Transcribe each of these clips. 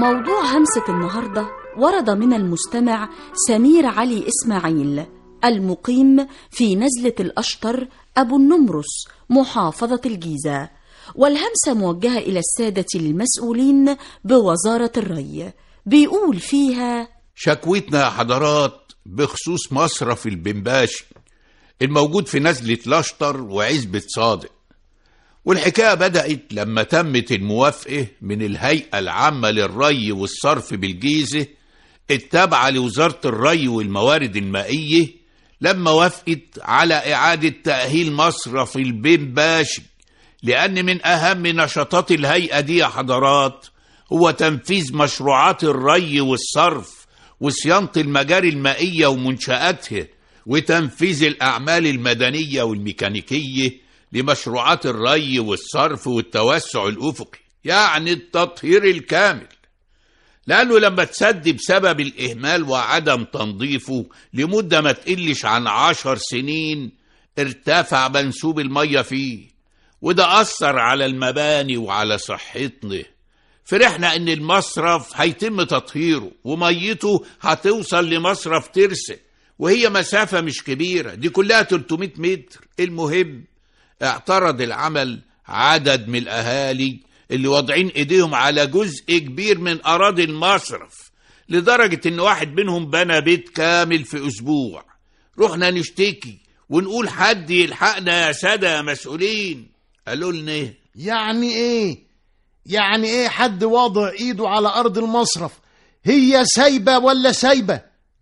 موضوع همسة النهاردة ورد من المستمع سمير علي إسماعيل المقيم في نزلة الأشطر أبو النمرس محافظة الجيزة والهمسة موجهة إلى السادة المسؤولين بوزارة الري بيقول فيها شكوتنا يا حضرات بخصوص مصرف البنباشي الموجود في نزلة الأشطر وعزبة صادق والحكاية بدأت لما تمت الموافقة من الهيئة العامة للري والصرف بالجيزة التابعة لوزارة الري والموارد المائية لما وافقت على إعادة تأهيل مصرف البنباشي لأن من أهم نشاطات الهيئة دي يا حضرات هو تنفيذ مشروعات الري والصرف وصيانة المجاري المائية ومنشآتها وتنفيذ الأعمال المدنية والميكانيكية لمشروعات الري والصرف والتوسع الأفقي يعني التطهير الكامل لأنه لما تسد بسبب الإهمال وعدم تنظيفه لمدة ما تقلش عن عشر سنين ارتفع منسوب المية فيه وده أثر على المباني وعلى صحتنا فرحنا إن المصرف هيتم تطهيره وميته هتوصل لمصرف ترسة وهي مسافة مش كبيرة دي كلها 300 متر المهم اعترض العمل عدد من الأهالي اللي واضعين ايديهم على جزء كبير من أراضي المصرف لدرجة إن واحد منهم بنى بيت كامل في أسبوع رحنا نشتكي ونقول حد يلحقنا يا سادة يا مسؤولين قالوا لنا يعني ايه يعني ايه حد واضع ايده على ارض المصرف هي سايبه ولا سايبه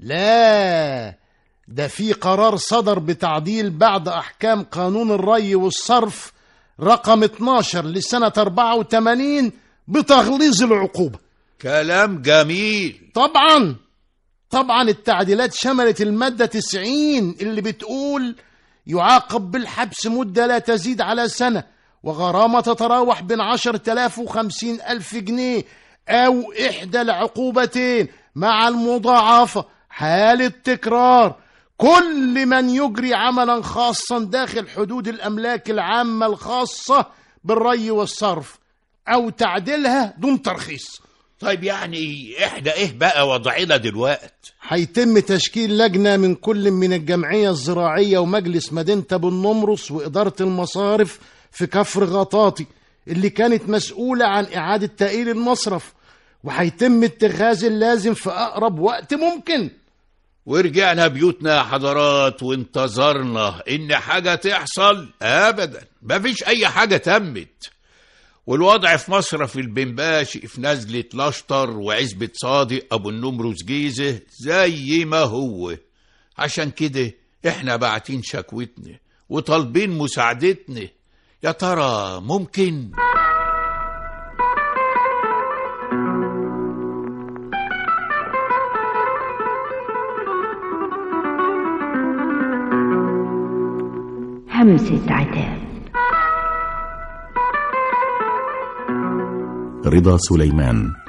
لا ده في قرار صدر بتعديل بعد احكام قانون الري والصرف رقم 12 لسنه 84 بتغليظ العقوبه كلام جميل طبعا طبعا التعديلات شملت المادة 90 اللي بتقول يعاقب بالحبس مدة لا تزيد على سنة وغرامة تتراوح بين عشر تلاف وخمسين ألف جنيه أو إحدى العقوبتين مع المضاعفة حالة تكرار كل من يجري عملا خاصا داخل حدود الأملاك العامة الخاصة بالري والصرف أو تعديلها دون ترخيص طيب يعني احنا ايه بقى وضعنا دلوقت هيتم تشكيل لجنة من كل من الجمعية الزراعية ومجلس مدينة أبو النمرس وإدارة المصارف في كفر غطاطي اللي كانت مسؤولة عن إعادة تأهيل المصرف وهيتم اتخاذ اللازم في أقرب وقت ممكن ورجعنا بيوتنا يا حضرات وانتظرنا ان حاجة تحصل ابدا مفيش اي حاجة تمت والوضع في مصرف البنباشي في نزلة لشطر وعزبة صادق ابو النمرس جيزة زي ما هو عشان كده احنا باعتين شكوتنا وطالبين مساعدتنا يا ترى ممكن همسة عتاب رضا سليمان